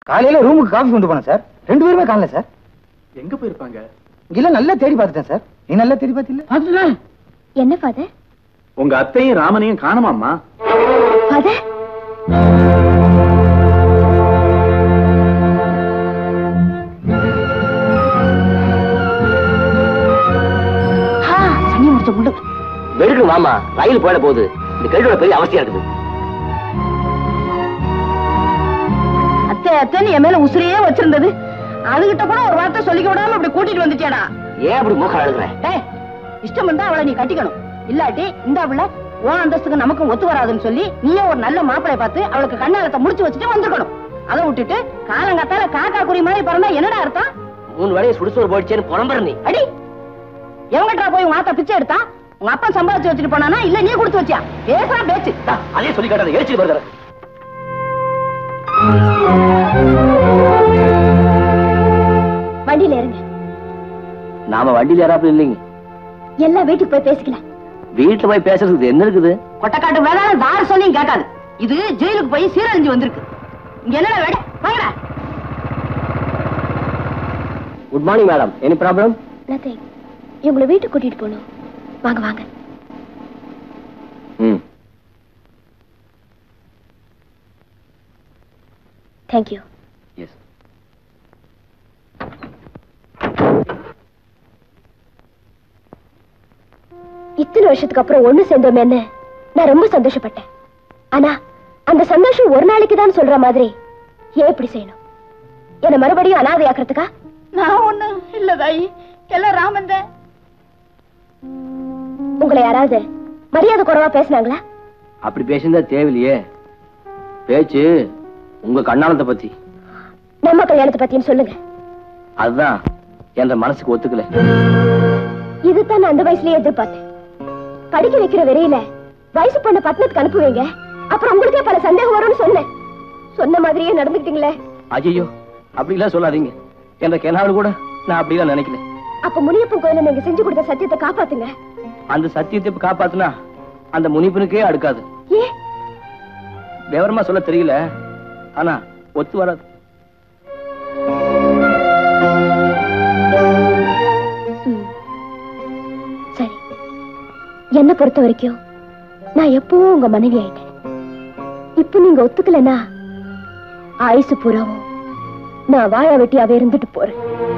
காலையில ரூமுக்கு காஃபி கொண்டு போனேன் சார் ரெண்டு பேருமே காணல சார் எங்க போயிருப்பாங்க இல்ல நல்லா தேடி பார்த்துட்டேன் சார் நீ நல்லா தேடி பார்த்தில்ல என்ன ஃபாதர் உங்க அத்தையும் ராமனையும் காணுமாம்மா ஃபாதர் சனி முடிச்ச முள்ளு வெடுக்கு மாமா ரயில் போயிட போகுது இந்த கழுவோட பெரிய அவசியம் இருக்குது அத்தை அத்தைன்னு என் மேல உசிரியே வச்சிருந்தது அதுகிட்ட கூட ஒரு வார்த்தை சொல்லிக்க விடாம இப்படி கூட்டிட்டு வந்துச்சேடா ஏன் அப்படி மூக்க அழுகுற டேய் இஷ்டம் இருந்தா அவளை நீ கட்டிக்கணும் இல்லாட்டி இந்த அவளை உன் அந்தஸ்துக்கு நமக்கும் ஒத்து வராதுன்னு சொல்லி நீயே ஒரு நல்ல மாப்பிளை பார்த்து அவளுக்கு கண்ணாலத்தை முடிச்சு வச்சுட்டு வந்திருக்கணும் அதை விட்டுட்டு காலங்காத்தால காக்கா குறி மாதிரி பிறந்தா என்னடா அர்த்தம் மூணு வேலையை சுடுசோறு போயிடுச்சேன்னு புலம்புற நீ அடி எவங்கிட்ட போய் உங்க ஆத்தா பிச்சை எடுத்தா உங்க அப்பா சம்பாதிச்சு வச்சுட்டு போனானா இல்ல நீ கொடுத்து வச்சியா பேசுறா பேச்சு தா, அதே சொல்லி காட்டாத எரிச்சு வருகிற வண்டியில இருங்க நாம வண்டியில ஏறாப்புல இல்லைங்க எல்லாம் வீட்டுக்கு போய் பேசிக்கலாம் வீட்டுல போய் பேசுறதுக்கு என்ன இருக்குது கொட்டக்காட்டு வேதாளம் தார சொல்லியும் கேட்காது இது ஜெயிலுக்கு போய் சீரழிஞ்சு வந்திருக்கு இங்க என்னடா வேட வாங்கடா good morning madam any problem nothing இவங்களை வீட்டுக்கு கூட்டிட்டு போகணும் வாங்க வாங்க ம் தேங்க்யூ எஸ் இத்தனை வருஷத்துக்கு அப்புறம் ஒண்ணு சேர்ந்தோமேன்னு நான் ரொம்ப சந்தோஷப்பட்டேன் ஆனா அந்த சந்தோஷம் ஒரு நாளைக்கு தான் சொல்ற மாதிரி ஏன் இப்படி செய்யணும் என்ன மறுபடியும் அனாதையாக்குறதுக்கா நான் ஒண்ணு இல்ல தாயி எல்லாம் ராமன் உங்களை யாராவது மரியாதை குறைவா பேசுனாங்களா அப்படி பேசியிருந்தா தேவையில்லையே பேச்சு உங்க கண்ணானத்தை பத்தி நம்ம கல்யாணத்தை பத்தியும் சொல்லுங்க அதுதான் என்ற மனசுக்கு ஒத்துக்கல இதுதான் நான் அந்த வயசுலயே எதிர்பார்த்தேன் படிக்க வைக்கிற வெறியில வயசு பொண்ண பட்டணத்துக்கு அனுப்புவீங்க அப்புறம் உங்களுக்கே பல சந்தேகம் வரும்னு சொன்னேன் சொன்ன மாதிரியே நடந்துக்கிட்டீங்களே ஐயோ அப்படிலாம் சொல்லாதீங்க என்ற கெனாவில் கூட நான் அப்படிலாம் நினைக்கல அப்ப முனியப்பன் கோயில நீங்க செஞ்சு கொடுத்த சத்தியத்தை காப்பாத்துங்க அந்த சத்தியத்தை இப்ப காப்பாத்துனா அந்த முனிப்பனுக்கே அடுக்காது ஏ விவரமா சொல்ல தெரியல ஆனா ஒத்து வராது ம். சரி என்ன பொறுத்த வரைக்கும் நான் எப்பவும் உங்க மனைவி ஆயிட்டேன் இப்ப நீங்க ஒத்துக்கலனா ஆயுசு பூராவும் நான் வாழ வெட்டியாவே இருந்துட்டு போறேன்